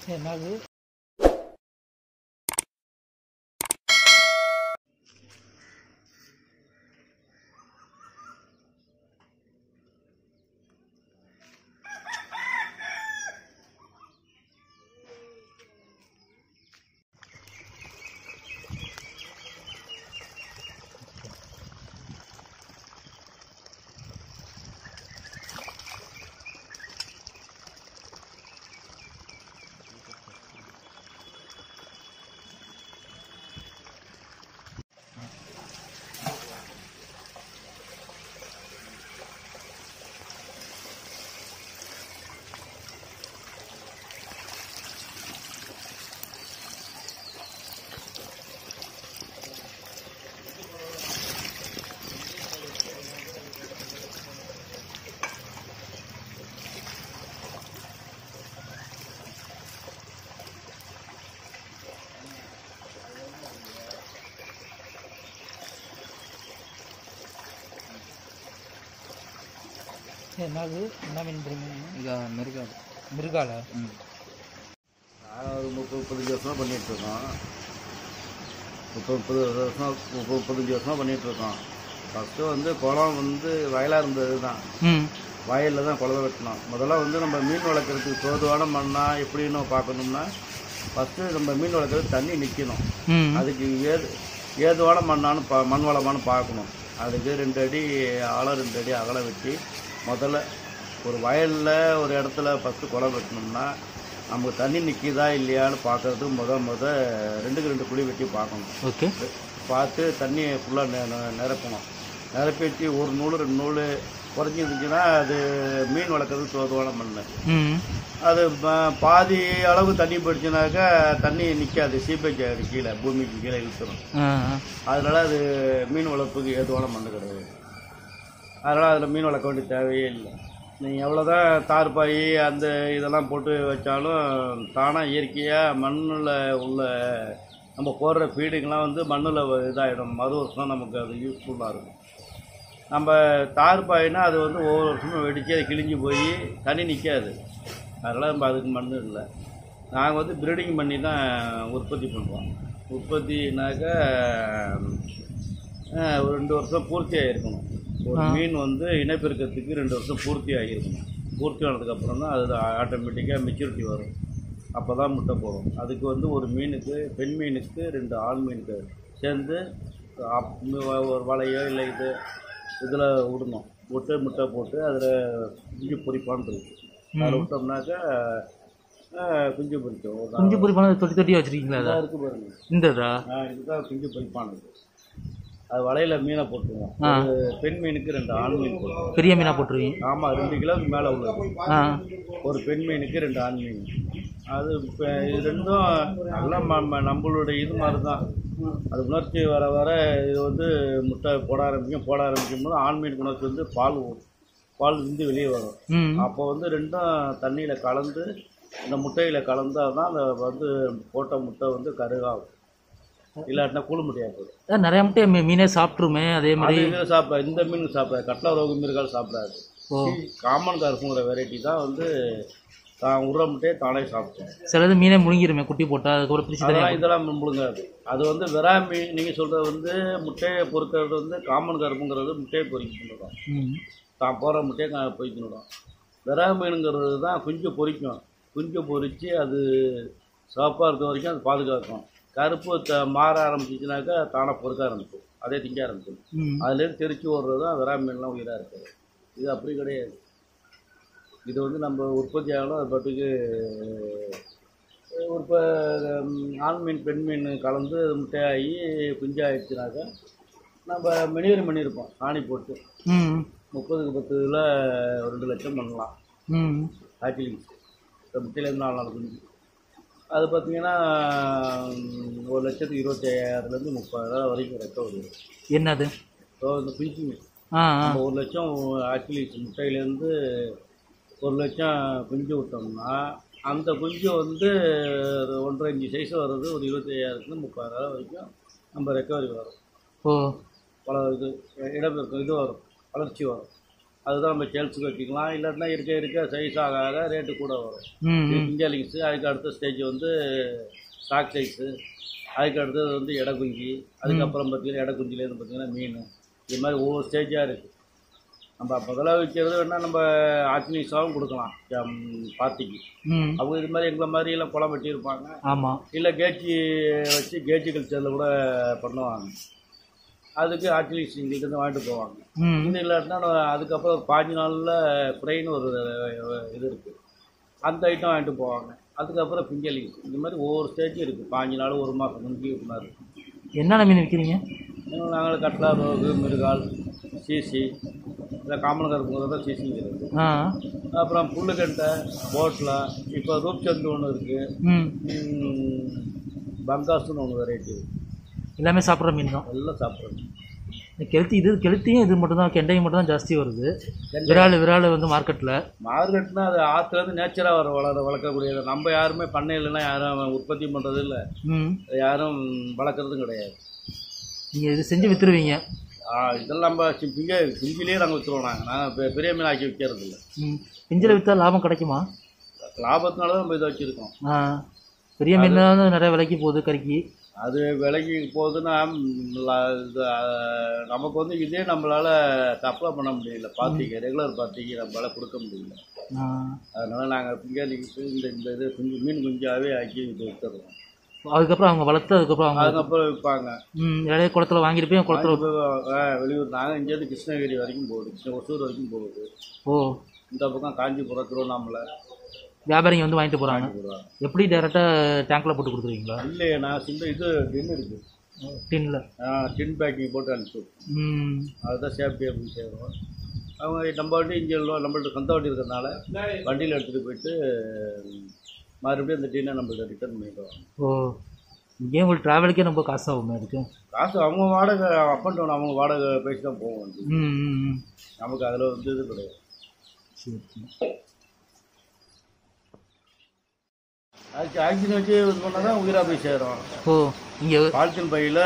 என்னது என்னது என்ன மீன் பிடிங்க ಈಗ ಮೆರುಗಾಡು மிருகால ಹ್ಞೂ நான் ஒரு முப்பது முப்பத்தஞ்சு வருஷமாக பண்ணிகிட்டு இருக்கோம் முப்பது முப்பது வருஷம் முப்பது முப்பத்தஞ்சு வருஷமாக பண்ணிகிட்டு இருக்கோம் ஃபஸ்ட்டு வந்து குளம் வந்து வயலாக இருந்தது தான் ம் வயலில் தான் குளம் வெட்டணும் முதல்ல வந்து நம்ம மீன் வளர்க்குறதுக்கு தோதுவான மண்ணா எப்படின்னு பார்க்கணும்னா ஃபஸ்ட்டு நம்ம மீன் வளர்க்குறது தண்ணி நிற்கணும் ம் அதுக்கு ஏது ஏதுவான மண்ணான்னு பா மண் வளமானு பார்க்கணும் அதுக்கு ரெண்டு அடி ஆழம் ரெண்டு அடி அகலம் வெட்டி முதல்ல ஒரு வயலில் ஒரு இடத்துல ஃபஸ்ட்டு குளம் வெட்டணும்னா நமக்கு தண்ணி நிற்கிதா இல்லையான்னு பார்க்கறதுக்கு முத முத ரெண்டுக்கு ரெண்டு குழி வெட்டி பார்க்கணும் ஓகே பார்த்து தண்ணியை ஃபுல்லாக நிரப்பணும் நிரப்பிட்டு ஒரு நூல் ரெண்டு நூல் குறைஞ்சிருந்துச்சுன்னா அது மீன் வளர்க்குறதுக்கு தோதுவான மண் ம் அது ப- பாதி அளவு தண்ணி போயிடுச்சுனாக்கா தண்ணி நிற்காது சீப்பேஜ் ஆகிடும் கீழே பூமிக்கு கீழே இழுத்துரும் ஆ அதனால் அது மீன் வளர்ப்புக்கு ஏதுவான மண் கிடையாது அதனால் அதில் மீன் வளர்க்க வேண்டிய தேவையே இல்லை நீங்கள் எவ்வளோதான் தார்பாய் அந்த இதெல்லாம் போட்டு வச்சாலும் தானாக இயற்கையாக மண்ணில் உள்ள நம்ம போடுற ஃபீடுங்கெலாம் வந்து மண்ணில் இதாகிடும் மறு வருஷம் நமக்கு அது யூஸ்ஃபுல்லாக இருக்கும் நம்ம தார்பாய்னா அது வந்து ஒவ்வொரு வருஷமும் வெடித்து அது கிழிஞ்சு போய் தண்ணி நிற்காது அதனால் நம்ம அதுக்கு மண் இல்லை நாங்கள் வந்து ப்ரீடிங் பண்ணி தான் உற்பத்தி பண்ணுறோம் உற்பத்தினாக்கா அஹ், ஒரு ரெண்டு வருஷம் பூர்த்தி ஆகிருக்கணும் ஒரு மீன் வந்து இனப்பெருக்கத்துக்கு ரெண்டு வருஷம் பூர்த்தி ஆகியிருக்கணும் பூர்த்தி ஆனதுக்கப்புறம் தான் அது ஆட்டோமேட்டிக்காக மெச்சூரிட்டி வரும் அப்போ தான் முட்டை போடும் அதுக்கு வந்து ஒரு மீனுக்கு பெண் மீனுக்கு ரெண்டு ஆண் மீனுக்கு சேர்ந்து அப்- ஒரு வலையோ இல்லை இது இதில் விடணும் விட்டு முட்டை போட்டு அதில் குஞ்சு பொறிப்பான் இருக்கு அதில் விட்டோம்னாக்கா அஹ், குஞ்சு பொறிக்கும் ஒரு குஞ்சு பொறி பண்ண தொட்டி தொட்டியாக வச்சிருக்கீங்களா அதை இதா இருக்கு பாருங்க இந்த இதா ஆ, இதுதான் குஞ்சு பொறிப்பானது அது வலையில் மீனை போட்டுருவோம் ஆ. ஒரு பெண் மீனுக்கு ரெண்டு ஆண் மீன் போட்டுருவோம் பெரிய மீனாக போட்டுருவீங்க ஆமாம் ரெண்டு கிலோவுக்கு மேலே உள்ளது ஆ ஒரு பெண் மீனுக்கு ரெண்டு ஆண் மீன் அது இப்போ இது ரெண்டும் நல்லா ம ம- நம்மளுடைய இது மாதிரி தான் அது உணர்ச்சி வர வர இது வந்து முட்டை போட ஆரம்பிக்கும் போட ஆரம்பிக்கும் போது ஆண் மீன் உணர்ச்சி வந்து பால் ஊ- பால் வந்து வெளியே வரும் ம் அப்போ வந்து ரெண்டும் தண்ணியில் கலந்து இந்த முட்டையில் கலந்தால் தான் அந்த வந்து போட்ட முட்டை வந்து கருகாகும் இல்லாட்டினா கூழு முட்டையாக போயிடும் அதான் நிறைய முட்டை மீ- மீனே சாப்பிட்ருமே அதே அது மாதிரி இது சாப்பிட இந்த மீன் சாப்பிடாது கட்லா ரோகு மீன்கள் சாப்பிடாது ஓ காமன் கருப்புங்கிற வெரைட்டி தான் வந்து தான் உருற முட்டையை தானே சாப்பிட்டோம் சிலது மீனே முழுங்கிருமே குட்டி போட்டால் அது கூட பிரிச்சு அதெல்லாம் தனியாக இதெல்லாம் முழுங்காது அது வந்து வெறா மீன் நீங்கள் சொல்கிறது வந்து முட்டையை பொறுக்கிறது வந்து காமன் கருப்புங்கிறது முட்டையை பொறிக்கணும் ம் தான் போகிற முட்டையை கா- பொறிக்கணும் வெறா மீனுங்கிறது தான் குஞ்சு பொரிக்கும் குஞ்சு பொரித்து அது சிவப்பாக இருக்க வரைக்கும் அது பாதுகாக்கும் கருப்பு த மாற ஆரம்பிச்சிச்சுனாக்கா தானாக பொறுக்க ஆரம்பிக்கும் அதே திங்க ஆரம்பிக்கும் ம் அதுலேருந்து தெரிச்சு ஓடுறது தான் வெறா மீன்லாம் உயிராக இருக்குது இது அப்படி கிடையாது இது வந்து நம்ம உற்பத்தி ஆகணும் அது பாட்டுக்கு ஒரு இப்போ ஆண் மீன் பெண் மீன் கலந்து அது முட்டையாகி குஞ்சாயிடுச்சுனாக்கா நம்ம மெனியூர் பண்ணியிருப்போம் சாணி போட்டு ம் முப்பதுக்கு பத்துல ஒரு ரெண்டு லட்சம் பண்ணலாம் ம் ஆக்கிலிங் இந்த முட்டையிலேருந்து நாலு நாலு குஞ்சு அது பார்த்தீங்கன்னா ம், ஒரு லட்சத்துக்கு இருபத்தி ஐயாயிரத்துலேருந்து முப்பதாயிரம் வரைக்கும் ரெக்க வருது என்னது ஸோ இந்த குஞ்சுங்க ஆ ஆ நம்ம ஒரு லட்சம் ஆக்சுவலி முட்டையிலேருந்து ஒரு லட்சம் குஞ்சு விட்டோம்னா அந்த குஞ்சு வந்து ஒரு ஒன்றரை இன்ச்சு சைஸ் வர்றது ஒரு இருபத்தி ஐயாயிரத்துலேருந்து முப்பதாயிரம் வரைக்கும் நம்ம ரெக்கவரி வரும் ஓ பல இது இடப்பெருக்கம் இது வரும் வளர்ச்சி வரும் அதுதான் நம்ம சேல்ஸுக்கு வச்சுக்கலாம் இல்லாட்டினா இருக்க இருக்க சைஸ் ஆக ஆக ரேட்டு கூட வரும் ம் ம் இந்தியாலிங்ஸு அதுக்கு அடுத்த ஸ்டேஜ் வந்து ஸ்டாக் சைஸு அதுக்கு அடுத்தது வந்து எடை குஞ்சு அதுக்கப்புறம் பார்த்தீங்கன்னா எடை குஞ்சுலேருந்து பார்த்தீங்கன்னா மீன் இது மாதிரி ஒவ்வொரு ஸ்டேஜாக இருக்குது நம்ம முதல்ல விற்கிறது வேணால் நம்ம ஆச்சினிஸாகவும் கொடுக்கலாம் ம், பார்ட்டிக்கு ம் அவங்க இது மாதிரி எங்களை மாதிரி எல்லாம் குளம் வெட்டியிருப்பாங்க ஆமாம் இல்லை கேஜி வச்சு கேஜி கல்ச்சரில் கூட பண்ணுவாங்க அதுக்கு ஆர்டிலிஸ்ட் இங்கிருந்து வாங்கிட்டு போவாங்க ம் இது இல்லாட்டினா நான் அதுக்கப்புறம் ஒரு பாஞ்சு நாளில் ஃப்ரைன்னு ஒரு இது இருக்குது அந்த ஐட்டம் வாங்கிட்டு போவாங்க அதுக்கப்புறம் பிங்கலிங்ஸ் இந்த மாதிரி ஒவ்வொரு ஸ்டேஜும் இருக்குது பாஞ்சு நாள் ஒரு மாதம் முன்கி மாதிரி என்னென்ன மீன் விற்கிறீங்க இன்னும் நாங்கள் கட்லா ரோகு மிருகால் சிசி இல்லை காமன் கருப்புங்கிறது தான் சிசிங்கிறது ஆ அப்புறம் புல்லுக்கட்டை போட்லா இப்போ ரூப்சந்து ஒன்று இருக்குது ம் பங்காஸ்னு ஒன்று வெரைட்டி இருக்குது எல்லாமே சாப்பிட்ற மீன் தான் எல்லாம் சாப்பிட்றது இந்த கெளுத்தி இது கெளுத்தியும் இது மட்டும் தான் கெண்டையும் மட்டும் தான் ஜாஸ்தி வருது விரால் விரால் வந்து மார்க்கெட்டில் மார்க்கெட்னா அது ஆற்றுலேருந்து நேச்சராக வர வளர வளர்க்கக்கூடியது நம்ம யாருமே பண்ணையிலலாம் யாரும் உற்பத்தி பண்ணுறது இல்லை ம் யாரும் வளர்க்குறதும் கிடையாது நீங்கள் இது செஞ்சு விற்றுருவீங்க ஆ, இதெல்லாம் நம்ம சி- பிங்க பிஞ்சிலேயே நாங்கள் விற்றுருவோம் நாங்கள் நாங்கள் பெ- பெரிய மீன் ஆக்கி விற்கிறது இல்லை ம் பிஞ்சில் விற்றா லாபம் கிடைக்குமா லாபத்தினால தான் நம்ம இதை வச்சுருக்கோம் ஆ பெரிய மீன் தான் நிறைய விலைக்கு போகுது கறிக்கு அது விலைக்கு போகுதுன்னா ம், ல- இது, ஆ, நமக்கு வந்து இதே நம்மளால் சப்ளை பண்ண முடியல பார்ட்டிக்கு ரெகுலர் பார்ட்டிக்கு நம்மளால் கொடுக்க முடியல ஆ அதனால் நாங்கள் பிங்காலிக்கு இந்த இந்த இது குஞ்சு மீன் குஞ்சாவே ஆக்கி இது விற்றுருவோம் அதுக்கப்புறம் அவங்க வளர்த்து அதுக்கப்புறம் அவங்க அதுக்கப்புறம் விற்பாங்க ம் இடையே குளத்துல வாங்கிட்டு போய் குளத்துல வாங்கி போய், ஆ, வெளியூர் நாங்கள் இங்கேருந்து கிருஷ்ணகிரி வரைக்கும் போகுது கிருஷ்ண ஒசூர் வரைக்கும் போகுது ஓ இந்த பக்கம் காஞ்சிபுரம் திருவண்ணாமலை வியாபாரிங்க வந்து வாங்கிட்டு போகிறாங்க போடுவாங்க எப்படி டேரெக்டாக டேங்க்கில் போட்டு கொடுத்துருவீங்களா இல்லையே நான் சின்ன இது டின் இருக்குது டின்னில் டின் பேக்கிங் போட்டு அனுப்பிச்சு விட்ருவோம். ம் அதுதான் சேஃப்டியாக போய் சேருவோம் அவங்க நம்ம வண்டி இங்கே உள்ள- நம்மள்ட்ட சொந்த வண்டி இருக்கிறதுனால வண்டியில் எடுத்துகிட்டு போயிட்டு மறுபடியும் அந்த டின்னை நம்மள்ட்ட ரிட்டர்ன் பண்ணிடுவாங்க ஓ இங்கே உங்களுக்கு ட்ராவலுக்கே ரொம்ப காசு ஆகுமே அதுக்கு காசு அவங்க வாடகை அப் அண்ட் டவுன் அவங்க வாடகை பேசி தான் போவோம் வண்டி ம் ம் ம் நமக்கு அதில் வந்து இது கிடையாது சரி சரி அதுக்கு ஆக்சிஜன் வச்சு இது பண்ணால் தான் உயிராக போய் சேரும் ஓ இங்கே பாலித்தீன் பையில்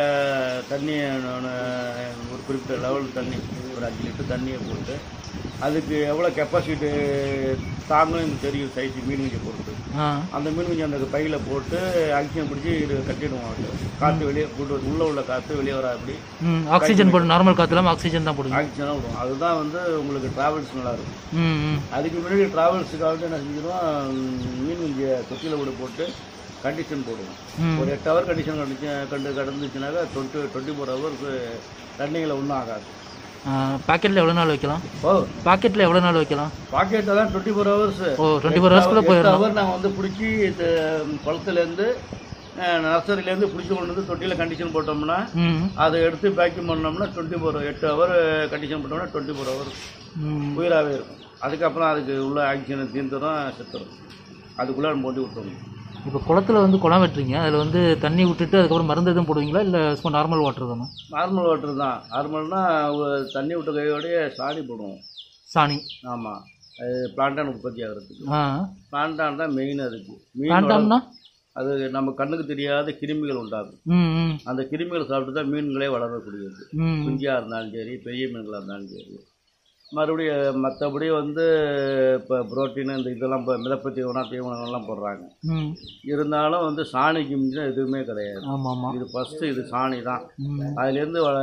தண்ணி நான் ஒரு குறிப்பிட்ட லெவல் தண்ணி ஒரு அஞ்சு லிட்டர் தண்ணியை போட்டு அதுக்கு எவ்வளோ கெப்பாசிட்டி தாங்கும் எனக்கு தெரியும் சைஸ் மீன் குஞ்சை பொறுத்து ஆ அந்த மீன் குஞ்சு அந்த பையில் போட்டு ஆக்சிஜன் பிடிச்சி இது கட்டிடுவோம் அது காற்று வெளியே கூட்டு வந்து உள்ளே உள்ள காற்று வெளியே வரா அப்படி ம் ஆக்சிஜன் போடு நார்மல் காற்று இல்லாமல் ஆக்சிஜன் தான் போடுங்க ஆக்சிஜனாக விடுவோம் அதுதான் வந்து உங்களுக்கு ட்ராவல்ஸ் நல்லா இருக்கும் ம் ம் அதுக்கு முன்னாடி ட்ராவல்ஸுக்காக என்ன செஞ்சிடுவோம் மீன் குஞ்சை தொட்டியில் கூட போட்டு கண்டிஷன் போடுவோம் ம் ஒரு எட்டு ஹவர் கண்டிஷன் கண்டிச்சு கண்டு கடந்துச்சுனாக்கா டுவெண்ட்டி டுவெண்ட்டி ஃபோர் ஹவர்ஸ் தண்ணிகளை ஒன்றும் ஆகாது பாக்கெட்டில் எவ்வளோ நாள் வைக்கலாம் ஓ பாக்கெட்டில் எவ்வளோ நாள் வைக்கலாம் பாக்கெட்டில் தான் டுவெண்ட்டி ஃபோர் ஹவர்ஸ் ஓ டுவெண்ட்டி ஃபோர் ஹவர்ஸ்க்குள்ளே போயிடணும் ஹவர் நாங்கள் வந்து பிடிச்சி குளத்துலேருந்து நர்சரியிலேருந்து பிடிச்சி கொண்டு வந்து தொட்டியில் கண்டிஷன் போட்டோம்னா ம் அதை எடுத்து பேக்கிங் பண்ணோம்னா டுவெண்ட்டி ஃபோர் எட்டு ஹவர் கண்டிஷன் போட்டோம்னா டுவெண்ட்டி ஃபோர் ஹவர் ம் உயிராகவே இருக்கும் அதுக்கப்புறம் அதுக்கு உள்ள ஆக்சிஜனை தீர்ந்துடும் செத்துடும் அதுக்குள்ளே நம்ம போட்டு விட்டுருவோம் இப்போ குளத்துல வந்து குளம் வெட்டுறீங்க அதில் வந்து தண்ணி விட்டுட்டு அதுக்கப்புறம் மருந்து எதுவும் போடுவீங்களா இல்லை சும்மா நார்மல் வாட்டர் தானே நார்மல் வாட்டர் தான் நார்மல்னா தண்ணி விட்ட கையோடய சாணி போடுவோம் சாணி ஆமாம் அது பிளான்டான் உற்பத்தி ஆகிறதுக்கு ஆ பிளான்டான் தான் மெயின் அதுக்கு மீன் வேண்டாம்னா அது நம்ம கண்ணுக்கு தெரியாத கிருமிகள் உண்டாகும் ம் ம் அந்த கிருமிகள் சாப்பிட்டு தான் மீன்களே வளரக்கூடியது ம் குஞ்சியாக இருந்தாலும் சரி பெரிய மீன்களாக இருந்தாலும் சரி மறுபடியும் மற்றபடி வந்து இப்போ புரோட்டீன் இந்த இதெல்லாம் இப்போ மிதப்பத்தி உணவு தீவனங்கள்லாம் போடுறாங்க ம் இருந்தாலும் வந்து சாணிக்கு மிஞ்சினா எதுவுமே கிடையாது ஆமாம் ஆமாம் இது ஃபஸ்ட்டு இது சாணி தான் ம் அதுலேருந்து வ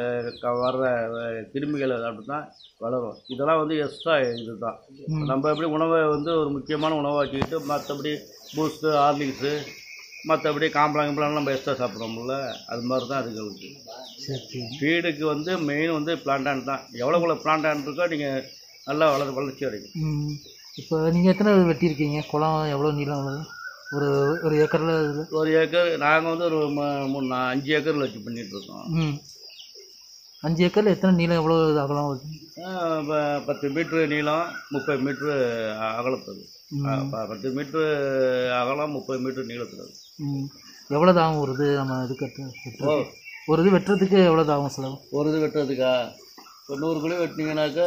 க- வர்ற வ- கிருமிகள் அப்படி தான் வளரும் இதெல்லாம் வந்து எக்ஸ்ட்ரா இது தான் ம். நம்ம எப்படி உணவை வந்து ஒரு முக்கியமான உணவாக வச்சுக்கிட்டு மற்றபடி பூஸ்ட்டு ஹார்லிக்ஸு மற்றபடி காம்பளாங்க கிம்பளாங்க நம்ம எக்ஸ்ட்ரா சாப்பிட்றோம்ல அது மாதிரி தான் அதுகளுக்கு சரி சரி ஃபீடுக்கு வந்து மெயின் வந்து பிளான்டான் தான் எவ்வளோக்குள்ள பிளான்டான் இருக்கோ நீங்கள் நல்லா வளர் வளர்ச்சி அடையும் ம் இப்போ நீங்கள் எத்தனை வெட்டியிருக்கீங்க குளம் எவ்வளோ நீளம் உள்ளது ஒரு ஒரு ஏக்கரில் இதில் ஒரு ஏக்கர் நாங்கள் வந்து ஒரு ம- மூணு நா- அஞ்சு ஏக்கரில் வச்சு பண்ணிகிட்ருக்கோம் ம் அஞ்சு ஏக்கரில் எத்தனை நீளம் எவ்வளோ இது அகலம் வருது பத்து மீட்ரு நீளம் முப்பது மீட்ரு அகலத்தது ம். ஆ, ப- பத்து மீட்ரு அகலம் முப்பது மீட்ரு நீளத்தில் இருக்கு. ம் எவ்வளோ தாகும் ஒரு இது நம்ம இது கட்டு ஓ வெட்டுறது? ஒரு இது வெட்டுறதுக்கு எவ்வளோ தாகும் செலவு ஒரு இது வெட்டுறதுக்கா இப்போ நூறு கிலோ வெட்டினீங்கன்னாக்கா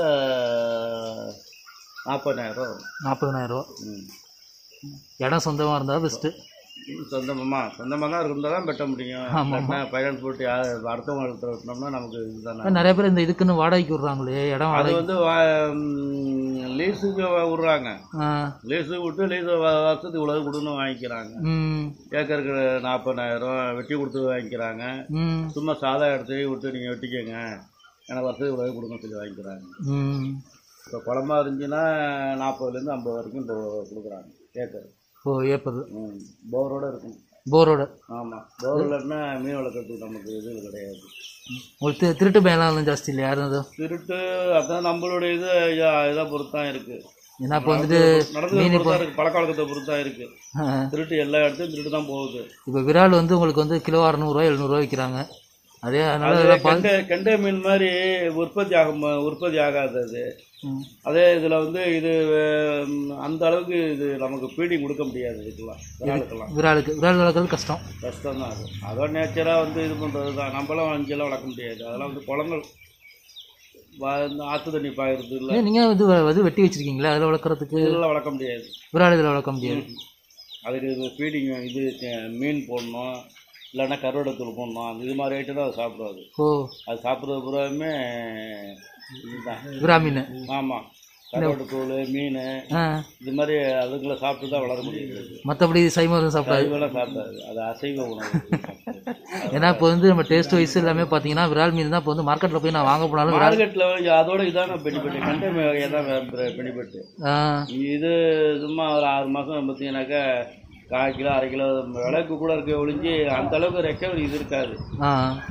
நாற்பதாயிரம் வரும் நாற்பதனாயிரரூவா ம். இடம் சொந்தமாக இருந்தால் பெஸ்ட்டு சொந்தமாம்மா சொந்தமாக தான் இருந்தால் தான் வெட்ட முடியும் இல்லைன்னா பைனான்ஸ் போட்டு யார் அடுத்தவங்க இடத்துல வெட்டினோம்னா நமக்கு இதுதானே நிறைய பேர் இந்த இதுக்குன்னு வாடகைக்கு விடுறாங்களே இடம் அது வாடகை வந்து வா- ம், லீஸுக்கு விடுறாங்க ஆ லீஸுக்கு விட்டு லீஸு வருஷத்துக்கு இவ்வளவு கொடுன்னு வாங்கிக்கிறாங்க ம் ஏக்கருக்கு நாற்பதாயிரம் வெட்டி கொடுத்து வாங்கிக்கிறாங்க ம் சும்மா சாதா இடத்துக்கு விட்டு நீங்கள் வெட்டிக்கங்க எனக்கு வருஷத்துக்கு இவ்வளவு கொடுங்க சொல்லி வாங்கிக்கிறாங்க ம் இப்போ குழம்பா இருந்துச்சுன்னா நாற்பதுலேருந்து ஐம்பது வரைக்கும் இப்போ கொடுக்குறாங்க ஏக்கர் ஓ ஏற்பது ம் போரோட இருக்கும் போரோட ஆமாம் போர் இல்லைன்னா மீன் வளர்க்கறதுக்கு நமக்கு இது கிடையாது உங்களுக்கு திரு- திருட்டு பயம்லாம் ஜாஸ்தி இல்லை யாரும் எதுவும் திருட்டு அதான் நம்மளுடைய இது இதை பொறுத்து தான் இருக்குது ஏன்னா இப்போ வந்துட்டு நடந்ததை பொறுத்து தான் இருக்குது பழக்க வழக்கத்தை பொறுத்து தான் இருக்குது ஆ, திருட்டு எல்லா இடத்துலையும் திருட்டு தான் போகுது இப்போ விரால் வந்து உங்களுக்கு வந்து கிலோ அறநூறுவா எழுநூறுவா விற்கிறாங்க அதே அதனால அது இதெல்லாம் பா- கெண்டை கெண்டை மீன் மாதிரி உற்பத்தி ஆகும் உற்பத்தி ஆகாது அது ம். அதே இதில் வந்து இது ம், அந்த அளவுக்கு இது நமக்கு ஃபீடிங் கொடுக்க முடியாது இதுக்கெல்லாம் விராலுக்கெல்லாம் விராலுக்கு விரால் வளர்க்கறது கஷ்டம் கஷ்டம் தான் அது அதோட நேச்சராக வந்து இது பண்ணுறது தான் நம்மளாம் அஞ்செல்லாம் வளர்க்க முடியாது அதெல்லாம் வந்து குளங்கள் வா- இந்த ஆற்று தண்ணி பாயிறது இல்லை ஏன் நீங்கள் இது வ- இது வெட்டி வச்சிருக்கீங்களா அதில் வளர்க்குறதுக்கு இதெல்லாம் வளர்க்க முடியாது விரால் இதில் வளர்க்க முடியாது அதுக்கு இது ஃபீடிங் இது அஹ், மீன் போடணும் இல்லைன்னா கருவாடை தூள் போடணும் அந்த இது மாதிரி ஐட்டம் தான் அது சாப்பிடாது ஓ அது சாப்பிட்றது பூராவுமே இதுதான் விரா மீன் ஆமாம் கருவாட்டு தூள் மீன் ஆ இது மாதிரி அதுங்களை சாப்பிட்டு தான் வளர முடியுது மற்றபடி சைவம் எதுவும் சாப்பிடாது அதுவெல்லாம் சாப்பிடாது அது அசைவ உணவு ஏன்னா இப்போ வந்து நம்ம டேஸ்ட் வைஸ் எல்லாமே பார்த்தீங்கன்னா விரால் மீன் தான் இப்போ வந்து மார்க்கெட்டில் போய் நான் வாங்க போனாலும் விரால் மார்க்கெட்டில் அதோட இதான பெனிஃபிட் கண்டை வகையை தான் பெனிஃபிட் ஆ இது சும்மா ஒரு ஆறு மாதம் பார்த்தீங்கன்னாக்கா கால் கிலோ அரை கிலோ விலைக்கு கூட இருக்க ஒழிஞ்சு அந்த அளவுக்கு ரெக்கவரி இது இருக்காது ஆ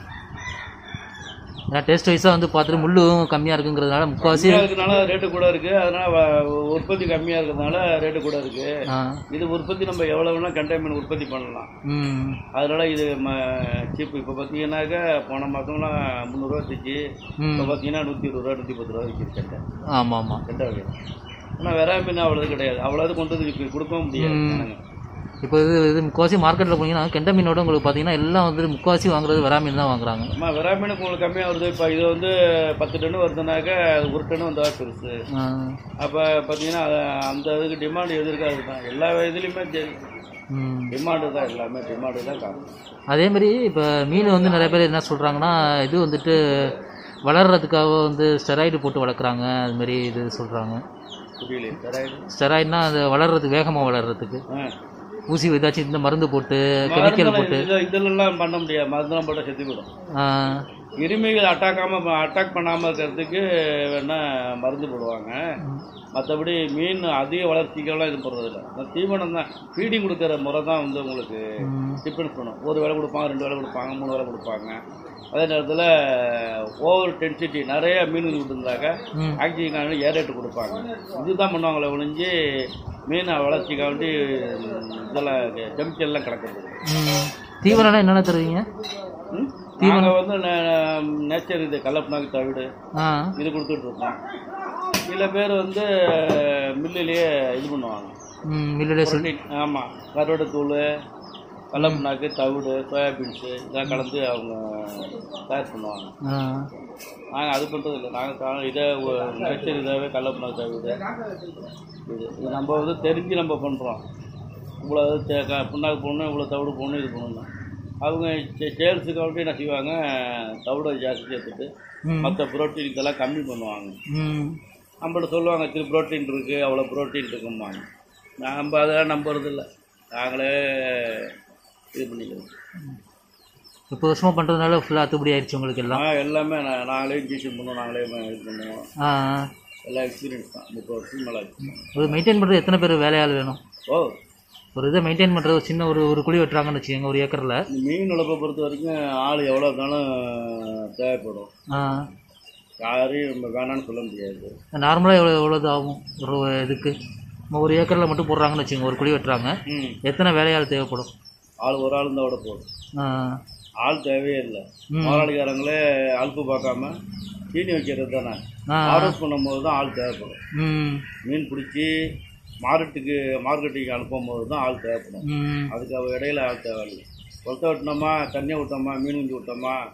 ஏன்னா டேஸ்ட் வைஸாக வந்து பார்த்துட்டு முள்ளும் கம்மியாக இருக்குங்கிறதுனால முக்கால்வாசி கம்மியாக இருக்கிறதுனால ரேட்டு கூட இருக்குது அதனால வ- உற்பத்தி கம்மியாக இருக்கிறதுனால ரேட்டு கூட இருக்குது ஆ இது உற்பத்தி நம்ம எவ்வளோ வேணால் கண்டெய்ன்மெண்ட் உற்பத்தி பண்ணலாம் ம் அதனால இது சீப்பு இப்போ பார்த்தீங்கன்னாக்கா போன மாதம்லாம் முந்நூறுரூவா இருந்துச்சு ம் இப்போ பார்த்தீங்கன்னா நூற்றி இருபது ரூபா நூற்றி பத்து ரூபா விற்கிது கண்டை ஆமாம் ஆமாம் கண்டை வகை ஆனால் வெறா மீன் அவ்வளோது கிடையாது அவ்வளோது கொண்டு வந்து இப்ப கொடுக்கவும் முடியாது ம். ஜனங்க. இப்போ இது இது முக்கால்வாசி மார்க்கெட்டில் போனீங்கன்னா கெண்டை மீனோட உங்களுக்கு பார்த்தீங்கன்னா எல்லாம் வந்து முக்கால்வாசி வாங்குறது விரா மீன் தான் வாங்குறாங்க அம்மா வெறா மீனுக்கு உங்களுக்கு கம்மியாக வருது இப்போ இது வந்து பத்து டன்னு வருதுனாக்கா அது ஒரு டன்னு வந்தால் பெருசு ஆ அப்போ பார்த்தீங்கன்னா அது- அந்த இதுக்கு டிமாண்ட் எது இருக்கோ அதுதான் எல்லா இதுலேயுமே ம் டிமாண்டு தான் எல்லாமே டிமாண்டு தான் காரணம் அதே மாதிரி இப்போ மீன் வந்து நிறைய பேர் என்ன சொல்கிறாங்கன்னா இது வந்துட்டு வளர்றதுக்காக வந்து ஸ்டெராய்டு போட்டு வளர்க்குறாங்க அது மாதிரி இது சொல்கிறாங்க புரியல சரி ஸ்டெராய்டுனா அது வளர்றதுக்கு வேகமாக வளர்றதுக்கு ஆ ஊசி ஏதாச்சும் இந்த மருந்து போட்டு கெமிக்கல் போட்டு மருந்தெல்லாம் இதுல- இதெல்லாம் பண்ண முடியாது மருந்தெல்லாம் போட்டால் செத்து போயிடும் ஆ, கிருமிகள் அட்டாக்காம அட்டாக் பண்ணாமல் இருக்கிறதுக்கு வேணா மருந்து போடுவாங்க மற்றபடி மீன் அதிக வளர்ச்சிக்கெல்லாம் இது பண்ணுறதில்ல இந்த தீவனம் தான் ஃபீடிங் கொடுக்குற முறை தான் வந்து உங்களுக்கு ம், டிஃபரன்ஸ் பண்ணும் ஒரு வேலை கொடுப்பாங்க ரெண்டு வேலை கொடுப்பாங்க மூணு வேலை கொடுப்பாங்க அதே நேரத்தில் ஓவர் டென்சிட்டி நிறைய மீன் விட்டுருந்தாக்கா ம். ஆக்சிஜன் ஏரேட்டு கொடுப்பாங்க இதுதான் பண்ணுவாங்களே ஒழிஞ்சு மீனை வளர்ச்சிக்காண்டி இதெல்லாம் கெமிக்கல்லாம் கலக்கிறது ம். தீவனம்னா என்னென்ன தருவீங்க நாங்கள் வந்து நேச்சர் இது கல்லப்புனாக்கு தவிடு ஆ இது கொடுத்துட்டு இருக்கோம் சில பேர் வந்து மில்லுலேயே இது பண்ணுவாங்க ம் மில்லுடைய சொல் புரோட்டீன் ஆமாம் கருவாடு தூள் கடலப்புண்ணாக்கு தவிடு சோயாபீன்ஸு இதெல்லாம் கலந்து அவங்க தயார் பண்ணுவாங்க ஆ நாங்கள் அது பண்ணுறது இல்லை நாங்கள் இதை நேச்சர் இதாகவே கடலப்புண்ணாக்கு தவிடு இது இது நம்ம வந்து தெரிஞ்சு நம்ம பண்ணுறோம் இவ்வளோ தே- க- புண்ணாக்கு போடணும் இவ்வளோ தவிடு போடணும் இது பண்ணணும் அவங்க சேல்ஸுக்காண்டி என்ன செய்வாங்க தவிடை ஜாஸ்தி சேர்த்துட்டு ம் மற்ற புரோட்டீன் இதெல்லாம் கம்மி பண்ணுவாங்க ம் நம்மள்ட்ட சொல்லுவாங்க திரு புரோட்டீன் இருக்குது அவ்வளோ புரோட்டீன் இருக்கும்பாங்க நம்ம அதெல்லாம் நம்புறது இல்லை நாங்களே இது பண்ணிக்கிறோம் இப்போ வருஷமாக பண்ணுறதுனால ஃபுல்லாக அத்துப்படி ஆயிடுச்சு உங்களுக்கு எல்லாம் ஆ எல்லாமே நா- நாங்களே இன்ஜெக்ஷன் பண்ணுவோம் நாங்களே இது பண்ணுவோம் ஆ எல்லாம் எக்ஸ்பீரியன்ஸ் தான் முப்பது வருஷம் மேலே ஆச்சு ஒரு மெயின்டைன் பண்ணுறது எத்தனை பேர் வேலையாள் வேணும் ஓ ஒரு இதை மெயின்டைன் பண்ணுறது ஒரு சின்ன ஒரு ஒரு குழி வெட்டுறாங்கன்னு வச்சுக்கோங்க ஒரு ஏக்கரில் இந்த மீன் வளர்ப்பை பொறுத்த வரைக்கும் ஆள் எவ்வளோ இருந்தாலும் தேவைப்படும் ஆ யாரையும் நம்ம வேணாம்னு சொல்ல முடியாது நார்மலாக எவ்வளோ எவ்வளோ இது ஆகும் ஒரு இதுக்கு நம்ம ஒரு ஏக்கரில் மட்டும் போடுறாங்கன்னு வச்சுக்கோங்க ஒரு குழி வெட்டுறாங்க ம் எத்தனை வேலையாள் தேவைப்படும் ஆள் ஒரு ஆள் இருந்தால் விட போதும் ஆ ஆள் தேவையே இல்லை ம். முதலாளிக்காரங்களே அல்பு பார்க்காம தீனி வைக்கிறது தானே ஆ ஆர்டர் பண்ணும்போது தான் ஆள் தேவைப்படும் ம் மீன் பிடிச்சி மார்க்கெட்டுக்கு மார்க்கெட்டுக்கு அனுப்பும் போது தான் ஆள் தேவைப்படும் ம் அதுக்கு அவ இடையில ஆள் தேவையில்லை கொளத்தை விட்டோமா தண்ணியை விட்டோமா மீன் குஞ்சு விட்டோமா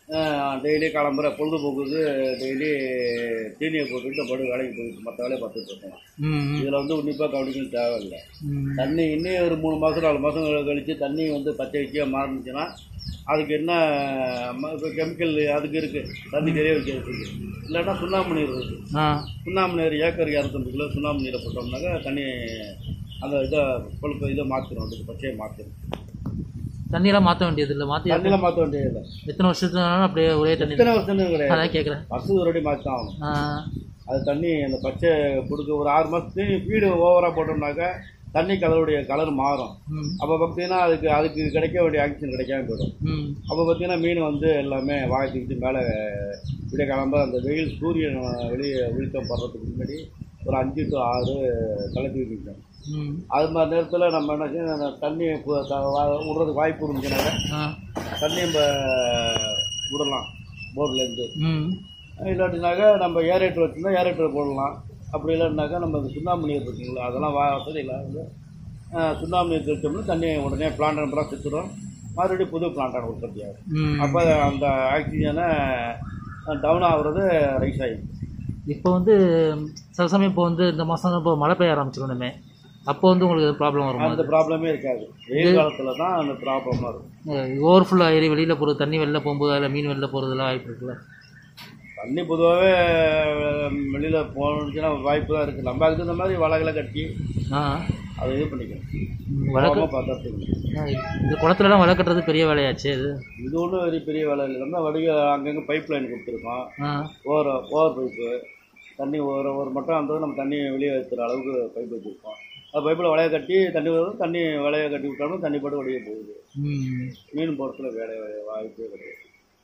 டெய்லி கிளம்புற பொழுதுபோக்குக்கு டெய்லி தீனியை போட்டுட்டு படு வேலைக்கு போயிட்டு மற்ற வேலையை பார்த்துட்டு இருக்கோம் ம் ம், இதில் வந்து உன்னிப்பாக கவனிக்கணும் தேவையில்லை ம் தண்ணி இன்னும் ஒரு மூணு மாதம் நாலு மாதம் கழித்து தண்ணி வந்து பச்சை வச்சியாக மாறுனுச்சுன்னா அதுக்கு என்ன இப்போ கெமிக்கல் அதுக்கு இருக்குது தண்ணி தெரிய வைக்கிறதுக்கு இல்லைன்னா சுண்ணாம்பு நீர் இருக்குது ஆ சுண்ணாம்பு நீர் ஏக்கருக்கு இரநூத்தம்பது கிலோ சுண்ணாம்பு நீரை போட்டோம்னாக்கா தண்ணி அந்த இதை கொழுப்பு இதை மாற்றிடும் அதுக்கு பச்சையை மாற்றிடும் தண்ணியெல்லாம் மாற்ற வேண்டியது இல்லை மாற்றி தண்ணியில் மாற்ற வேண்டியதில்லை எத்தனை வருஷத்துக்கு வேணாலும் அப்படியே ஒரே தண்ணி இத்தனை வருஷம் கிடையாது அதான் கேட்குறேன் வருஷத்துக்கு ஒரு வாட்டி மாற்றி தான் ஆகணும் ஆ அது தண்ணி அந்த பச்சை கொடுக்க ஒரு ஆறு மாதத்துக்கு ஃபீடு ஓவராக போட்டோம்னாக்கா தண்ணி கலருடைய கலர் மாறும் ம் அப்போ பார்த்தீங்கன்னா அதுக்கு அதுக்கு கிடைக்க வேண்டிய ஆக்சிஜன் கிடைக்காம போயிடும் ம் அப்போ பார்த்தீங்கன்னா மீன் வந்து எல்லாமே வாய்த்துக்கிட்டு மேலே விடிய கிளம்ப அந்த வெயில் சூரியன் வெளியே வெளிச்சம் படுறதுக்கு முன்னாடி ஒரு அஞ்சு டு ஆறு கலப்பி நிற்கும் ம் அது மாதிரி நேரத்தில் நம்ம என்ன செய்யணும், அந்த தண்ணி பு- த- வா- விடுறதுக்கு வாய்ப்பு இருந்துச்சுனாக்கா ஆ தண்ணி நம்ம விடலாம் போர்லேருந்து ம் இல்லாட்டினாக்கா நம்ம ஏரேட்டர் வச்சுருந்தா ஏரேட்டர் போடலாம் அப்படி இல்லைன்னாக்கா நம்ம இந்த சுண்ணாம்பு நீர் இருக்குங்களா அதெல்லாம் வா வசதியில் வந்து அஹ், சுண்ணாம்பு நீர் தெளிச்சோம்னா தண்ணி உடனே பிளான்ட் நம்பராக செத்துடும் மறுபடியும் புது பிளான்டான உற்பத்தி ஆகும் ம் அப்போ அந்த ஆக்சிஜனை டவுன் ஆகுறது ரைஸ் ஆகிடும் இப்போ வந்து சில சமயம் இப்போ வந்து இந்த மாதம் இப்போ மழை பெய்ய ஆரம்பிச்சிடணுமே அப்போ வந்து உங்களுக்கு ப்ராப்ளம் வருமா அந்த ப்ராப்ளமே இருக்காது வெயில் காலத்தில் தான் அந்த ப்ராப்ளமாக இருக்கும் ஓவர்ஃபுல் ஆகி வெளியில் போகிறது தண்ணி வெளில போகும்போது அதில் மீன் வெளில போகிறதுலாம் வாய்ப்பு இருக்குல்ல தண்ணி பொதுவாகவே வெளியில் போனுச்சுன்னா வாய்ப்பு தான் இருக்குது நம்ம அதுக்கு தகுந்த மாதிரி வலைகளை கட்டி ஆ அதை இது பண்ணிக்கணும் வழக்கு போகாம பார்த்துக்கணும் இந்த குளத்துலலாம் வலை கட்டுறது பெரிய வேலையாச்சு இது இது ஒன்றும் பெரிய பெரிய வேலை இல்லை நம்ம வடிக அங்கங்கே பைப் லைன் கொடுத்துருக்கோம் ஆ ஓவர் ஓவர் பைப்பு தண்ணி ஒரு ஒரு மட்டும் அந்த நம்ம தண்ணி வெளியே வைக்கிற அளவுக்கு பைப் வச்சுருக்கோம் அது பைப்பில் வலையை கட்டி தண்ணி வரும் தண்ணி வலையை கட்டி விட்டாலும் தண்ணி போட்டு வெளியே போகுது ம் மீன் போகிறதுல வேலை வாய்ப்பே கிடையாது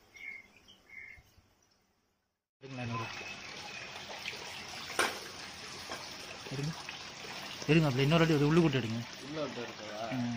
எடுங்க எடுங்க அப்படி இன்னொரு அடி ஒரு உள்ளு கூட்டு எடுங்க உள்ள விட்டு இருக்கா ம்.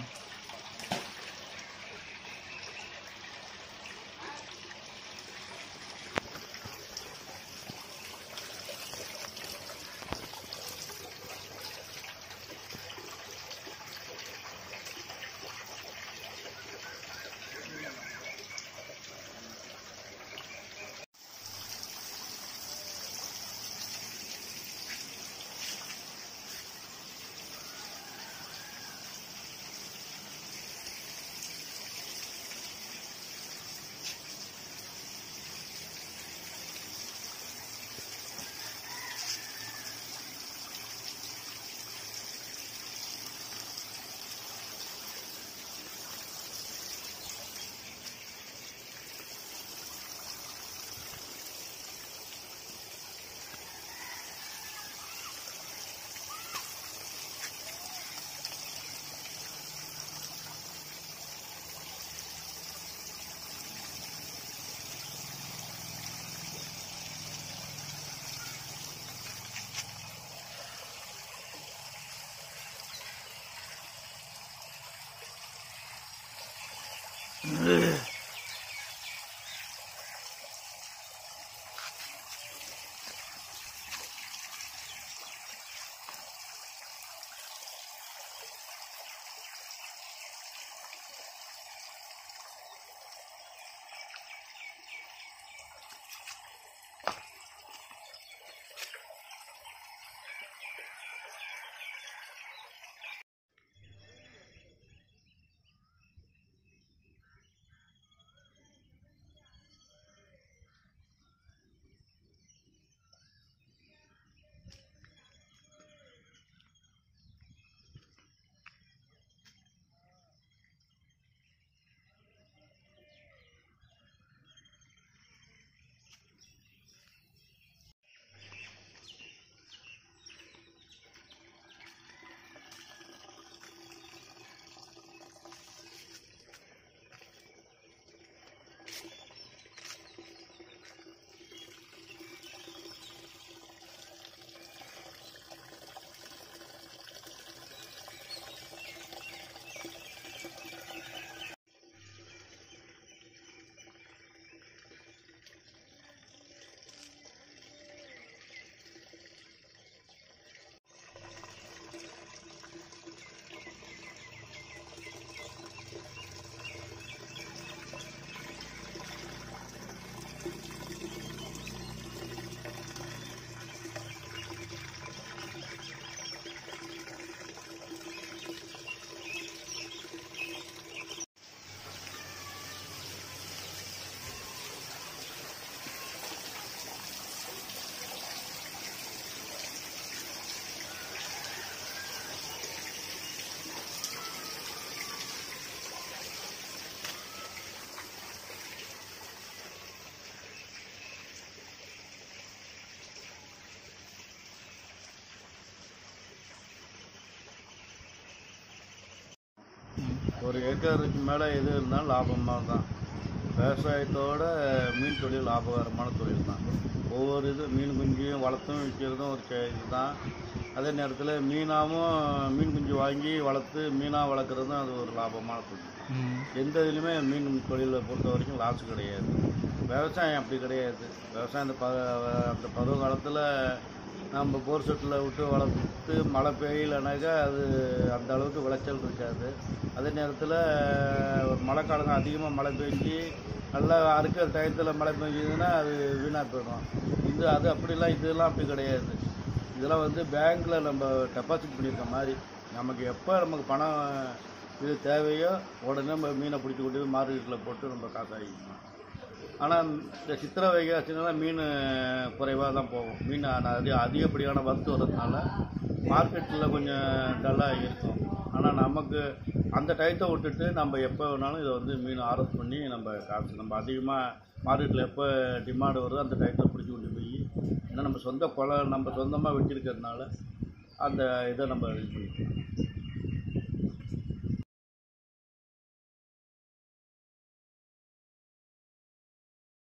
ஒரு ஏக்கருக்கு மேலே எது இருந்தாலும் லாபமாக தான் விவசாயத்தோட மீன் தொழில் லாபகரமான தொழில் தான் ஒவ்வொரு இது மீன் குஞ்சையும் வளர்த்தும் விற்கிறதும் ஒரு செ- இதுதான் அதே நேரத்தில் மீனாகவும் மீன் குஞ்சு வாங்கி வளர்த்து மீனாக வளர்க்குறதும் அது ஒரு லாபமான தொழில் ம் எந்த இதுலையுமே மீன் தொழிலை பொறுத்த வரைக்கும் லாஸ் கிடையாது விவசாயம் அப்படி கிடையாது விவசாயம் அந்த ப அந்த பருவ காலத்தில் நம்ம போர் செட்டில் விட்டு வளர்த்து மழை பெய்யலைனாக்கா அது அந்த அளவுக்கு விளைச்சல் இருக்காது அதே நேரத்தில் மழை காலம் அதிகமாக மழை பெஞ்சு நல்லா அறுக்கிற டயத்தில் மழை பெஞ்சதுன்னா அது வீணாக போயிடும் இது அது அப்படிலாம் இதெல்லாம் அப்படி கிடையாது இதெல்லாம் வந்து பேங்க்கில் நம்ம டெபாசிட் பண்ணியிருக்க மாதிரி நமக்கு எப்போ நமக்கு பணம் இது தேவையோ உடனே நம்ம மீனை பிடிச்சி கொண்டு போய் மார்க்கெட்டில் போட்டு நம்ம காசு ஆகிக்கணும் ஆனால் இந்த சித்திரை வைகாசினால மீன் குறைவாக தான் போகும் மீன் அதிக அதிகப்படியான வரத்து வர்றதுனால மார்க்கெட்டில் கொஞ்சம் டல்லாக இருக்கும் ஆனால் நமக்கு அந்த டயத்தை விட்டுட்டு நம்ம எப்போ வேணாலும் இதை வந்து மீன் ஆர்டர் பண்ணி நம்ம காசு நம்ம அதிகமாக மார்க்கெட்டில் எப்போ டிமாண்ட் வருதோ அந்த டயத்தில் பிடிச்சி கொண்டு போய் ஏன்னா நம்ம சொந்த குளம் நம்ம சொந்தமாக வச்சுருக்கிறதுனால அந்த இதை நம்ம இது பண்ணிக்கலாம்